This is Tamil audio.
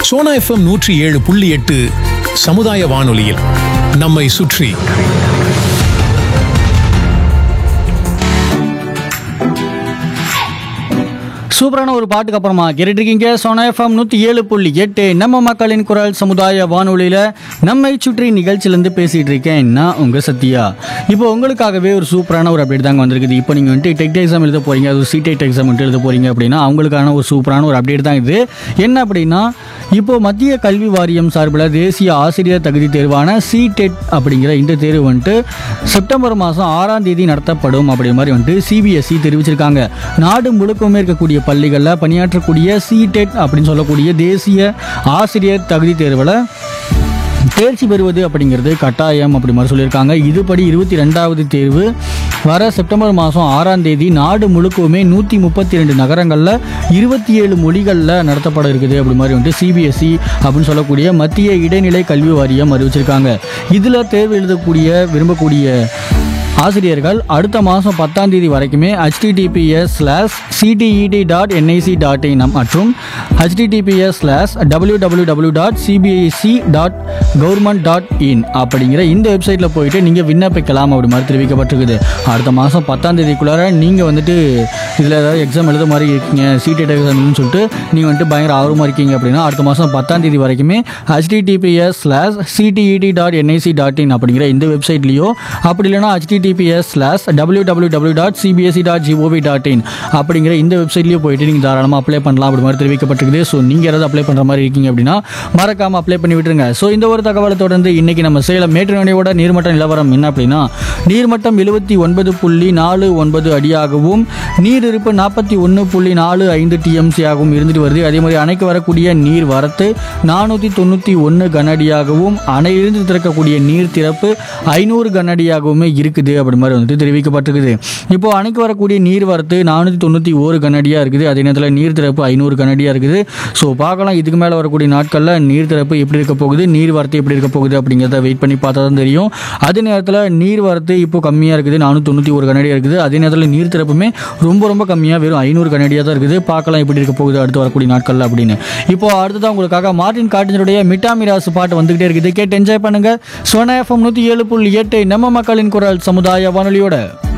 சோனா எஃப்எம் நூற்றி ஏழு புள்ளி எட்டு சமுதாய வானொலியில் நம்மை சுற்றி சூப்பரான ஒரு பாட்டுக்கு அப்புறமா கேட்டுட்டு இருக்கீங்க சோனா எஃப்எம் நூற்றி ஏழு புள்ளி எட்டு நம்ம மக்களின் குரல் சமுதாய வானொலியில் நம்மை சுற்றி நிகழ்ச்சியிலேருந்து பேசிகிட்டு இருக்கேன் நான் உங்கள் சத்யா இப்போ உங்களுக்காகவே ஒரு சூப்பரான ஒரு அப்டேட் தாங்க வந்திருக்குது இப்போ நீங்கள் வந்துட்டு டெக்ட் எக்ஸாம் எழுத போகிறீங்க அது சிடெட் எக்ஸாம் வந்துட்டு எழுத போகிறீங்க அப்படின்னா அவங்களுக்கான ஒரு சூப்பரான ஒரு அப்டேட் தான் இது என்ன அப்படின்னா இப்போ மத்திய கல்வி வாரியம் சார்பில் தேசிய ஆசிரியர் தகுதி தேர்வான சிடெட் அப்படிங்கிற இந்த தேர்வு வந்துட்டு செப்டம்பர் மாதம் ஆறாம் தேதி நடத்தப்படும் அப்படிங்கிற மாதிரி வந்துட்டு சிபிஎஸ்சி தெரிவிச்சிருக்காங்க நாடு முழுக்கமே இருக்கக்கூடிய பள்ளிகளில் பணியாற்றக்கூடிய சிடெட் அப்படின்னு சொல்லக்கூடிய தேசிய ஆசிரியர் தகுதி தேர்வில் தேர்ச்சி பெறுவது அப்படிங்கிறது கட்டாயம் அப்படி மாதிரி சொல்லியிருக்காங்க இதுபடி இருபத்தி ரெண்டாவது தேர்வு வர செப்டம்பர் மாதம் ஆறாம் தேதி நாடு முழுக்கவுமே நூற்றி முப்பத்தி ரெண்டு நகரங்களில் இருபத்தி ஏழு மொழிகளில் நடத்தப்பட இருக்குது அப்படி மாதிரி வந்துட்டு சிபிஎஸ்சி அப்படின்னு சொல்லக்கூடிய மத்திய இடைநிலை கல்வி வாரியம் அறிவிச்சிருக்காங்க இதில் தேர்வு எழுதக்கூடிய விரும்பக்கூடிய ஆசிரியர்கள் அடுத்த மாதம் பத்தாம் தேதி வரைக்குமே https slash CTET dot NIC dot in மற்றும் https slash W W W dot CBSE dot government dot in அப்படிங்கிற இந்த வெப்சைட்டில் போயிட்டு நீங்கள் விண்ணப்பிக்கலாம் அப்படி மாதிரி தெரிவிக்கப்பட்டிருக்குது அடுத்த மாதம் பத்தாம் தேதிக்குள்ளார நீங்கள் வந்துட்டு இதில் ஏதாவது எக்ஸாம் எழுத மாதிரி இருக்கீங்க சிடெட் எக்ஸாம்னு சொல்லிட்டு நீங்கள் வந்துட்டு பயங்கர ஆர்வமாக இருக்கீங்க அப்படின்னா அடுத்த மாதம் பத்தாம் தேதி வரைக்குமே https slash CTET dot NIC dot in அப்படிங்கிற இந்த வெப்சைட்லேயோ அப்படி இல்லைனா https slash W W W dot CBSE dot GOV dot in அப்படிங்கிற இந்த வெப்சைட்லேயே போயிட்டு நீங்கள் தாராளமாக அப்ளை பண்ணலாம் அப்படி மாதிரி தெரிவிக்கப்பட்டிருக்குது ஸோ நீங்கள் யாராவது அப்ளை பண்ணுற மாதிரி இருக்கீங்க அப்படின்னா மறக்காமல் அப்ளை பண்ணி விட்டுருங்க ஸோ இந்த ஒரு தகவலை தொடர்ந்து இன்னைக்கு நம்ம சேலம் மேட்டுநடையோட நீர்மட்ட நிலவரம் என்ன அப்படின்னா நீர்மட்டம் எழுபத்தி ஒன்பது புள்ளி நாலு ஒன்பது அடியாகவும் நீர் இருப்பு நாற்பத்தி ஒன்று புள்ளி நாலு ஐந்து டிஎம்சி ஆகவும் இருந்துட்டு வருது அதே மாதிரி அணைக்கு வரக்கூடிய நீர் வரத்து நானூற்றி தொண்ணூற்றி ஒன்று கனஅடியாகவும் அணையிலிருந்து திறக்கக்கூடிய நீர் திறப்பு ஐநூறு கனஅடியாகவுமே இருக்குது அப்படி மாதிரி வந்துட்டு தெரிவிக்கப்பட்டிருக்குது இப்போ அணைக்கு வரக்கூடிய நீர் வரத்து நானூற்றி தொண்ணூற்றி ஒரு கனஅடியாக இருக்குது அதே நேரத்தில் நீர் திறப்பு ஐநூறு கனஅடியாக இருக்குது ஸோ பார்க்கலாம் இதுக்கு மேலே வரக்கூடிய நாட்களில் நீர் திறப்பு எப்படி இருக்க போகுது நீர் வரத்து எப்படி இருக்க போகுது அப்படிங்கிறத வெயிட் பண்ணி பார்த்தா தான் தெரியும் அதே நேரத்தில் நீர் வரத்து இப்போ கம்மியாக இருக்குது நானூற்றி தொண்ணூற்றி ஒரு கனடியாக இருக்குது அதே நேரத்தில் நீர் திறப்புமே ரொம்ப ரொம்ப கம்மியாக வெறும் ஐநூறு கனடியாக தான் இருக்குது பார்க்கலாம் எப்படி இருக்க போகுது அடுத்து வரக்கூடிய நாட்களில் அப்படின்னு இப்போ அடுத்ததான் உங்களுக்காக மார்டின் காட்டினுடைய மிட்டாமி ராசு பாட்டு வந்துகிட்டே இருக்குது கேட்டு என்ஜாய் பண்ணுங்க சோனா எஃப்எம் நூற்றி ஏழு புள்ளி எட்டு நம்ம மக்களின் குரல் சமுதாய வானொலியோட